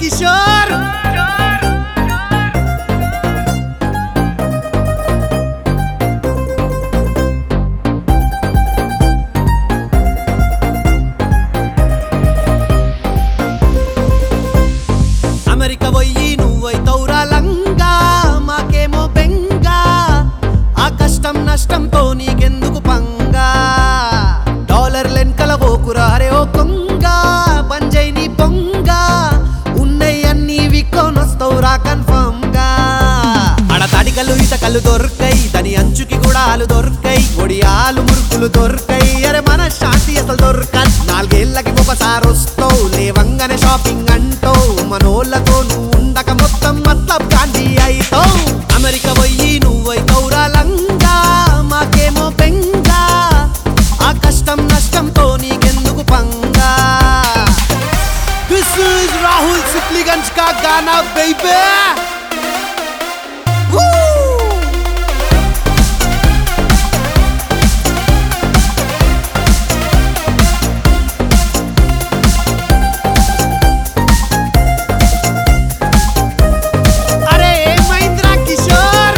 Kishore America పోయి నువ్వైతౌరా లంగా మాకేమో బెంగా ఆ కష్టం నష్టంతో నీకెందుకు పంగా డాలర్ లెన్కల ఓకురా అరే ఓ కొంగ పంజై నీ పొంగ ఉన్నయి అన్ని విక్కోనొస్తవురా కన్ఫర్మ్ గా ఆడ తడికలు ఇతకలు దొరకై దాని అంచుకి కూడా ఆలు దొరకై ఒడియాలు మురుకులు దొరకై అరే మన శాంతి అసలు దొరక నాలుగేళ్లకి ఒకసారి వస్తావు లేవంగానే షాపింగ్ అంటావు మనోళ్ళతో నువ్వు ఉండక మొత్తం మతలబ్ గాంధీ అయితావు అమెరికా పోయి నువ్వైతవురా లంగా మాకేమో బెంగా ఆ కష్టం నష్టంతో నీకెందుకు పంగా దిస్ ఇస్ రాహుల్ సిప్లిగంజ్ కా గానా బేబీ అరే ఏమైందిరా కిషోర్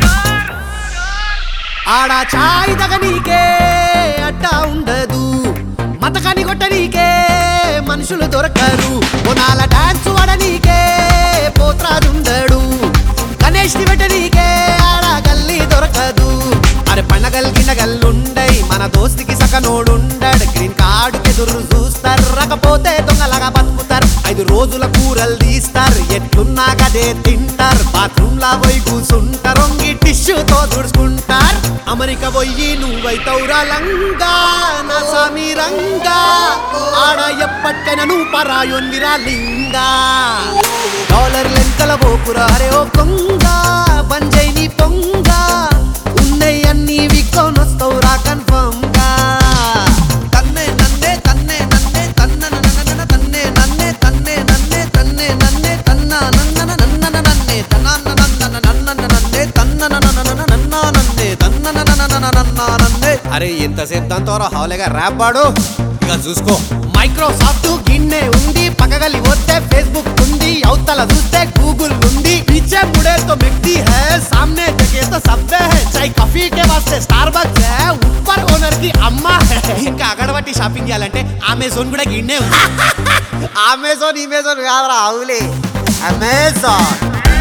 ఆడ చాయ్ నీకే అడ్డా ఉండదు మతకాని కొట్టనీకే మనుషులు దొరకరు పొనాల డాన్స్ వాడనీకే పోత్రాదుండడు గణేష్ ని పెట్టనీకే ఆడ గల్లీ దొరకదు అరే పండగల్ గిన్నగల్లుండై మన దోస్తికి సకనోడుండడు గ్రీన్ కార్డు ఎదురు చూస్తారు రకపోతే దొంగలాగా బతుకుతారు ఐదు రోజుల కూరలు తీస్తారు ఎట్లున్నా గదే తింటారు బాత్రూమ్ లా పోయి కూసుంటారు ఒంగి టిష్యూతో తుడుచుకుంటారు అమెరికా పోయి నువ్వైతవురా లంగా నా సామి రంగా ఆడ ఎప్పటికైనా నువ్వు పరాయొందిరా లింగా డాలర్ లెంకల పోకురా అరే ఓ కొంగ బంజై నీ పొంగ ఉన్నయి అన్ని విక్కోనొస్తవురా కన్ఫర్మ్ గా తన్నే నన్నే తన్నే నన్నే తన్న నన్న తన్నే నన్నే తన్నే నన్నే తన్నే నన్నే తన్న నన్న నన్న నన్నే తన్న నన్న నన్న నన్నే తన్న నన్న నన్న నన్నే తన్న నన్న నన్న నన్నే అరే ఎంతసేపు దాంతో హాలేగా ర్యాప్ పాడు ఇక చూసుకో మైక్రోసాఫ్ట్ గిన్నె ఉంది పక్కగలి వస్తే ఫేస్బుక్ ఉంది అవతల చూస్తే గూగుల్ ఉంది पीछे मुड़े तो मिट्टी है सामने जगह तो सब्वे है चाय कॉफी के वास्ते స్టార్బక్స్ है ऊपर ఓనర్ కి అమ్మ है ఇంకా అగడబట్టి షాపింగ్ చేయాలంటే అమెజాన్ కూడా గిన్నే ఉంది అమెజాన్ ఇమెజాన్ కాదురా అవులే అమెజాన్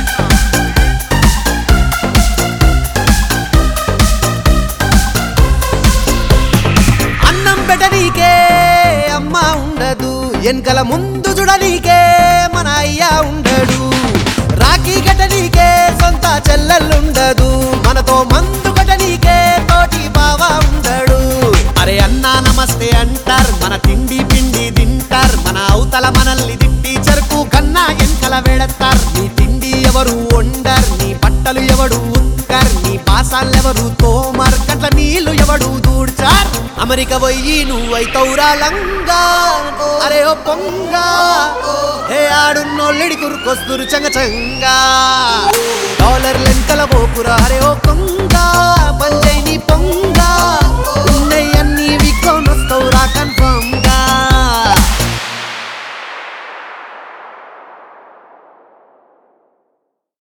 అన్నం పెట్టనీకే అమ్మ ఉండదు వెనకల ముందు చూడనీకే మన అయ్య ఉండడు రాఖీ కట్టనీకే సొంత చెల్లెల్లుండదు మనతో మందు కట్టనీకే తోటి బావ ఉండడు అరే అన్నా నమస్తే అంటారు మన తిండి పిండి తింటారు మన అవతల మనల్ని తిట్టి చెరుకు కన్నా వెనకల వెడతారు నీ తిండి ఎవరు వండర్ నీ బట్టలు ఎవడు ఉత్కర్ నీ పాసాలెవరు తోమర్ కట్ల నీళ్లు ఎవడు దూడ్చార్ అమెరికా పోయి నువ్వైతవురా లంగా అరే ఓ పొంగ హే ఆడున్నోళ్ళిడి కురుకొస్తురు చంగ చంగా డాలర్ లెంకల పోకురా అరే ఓ కొంగ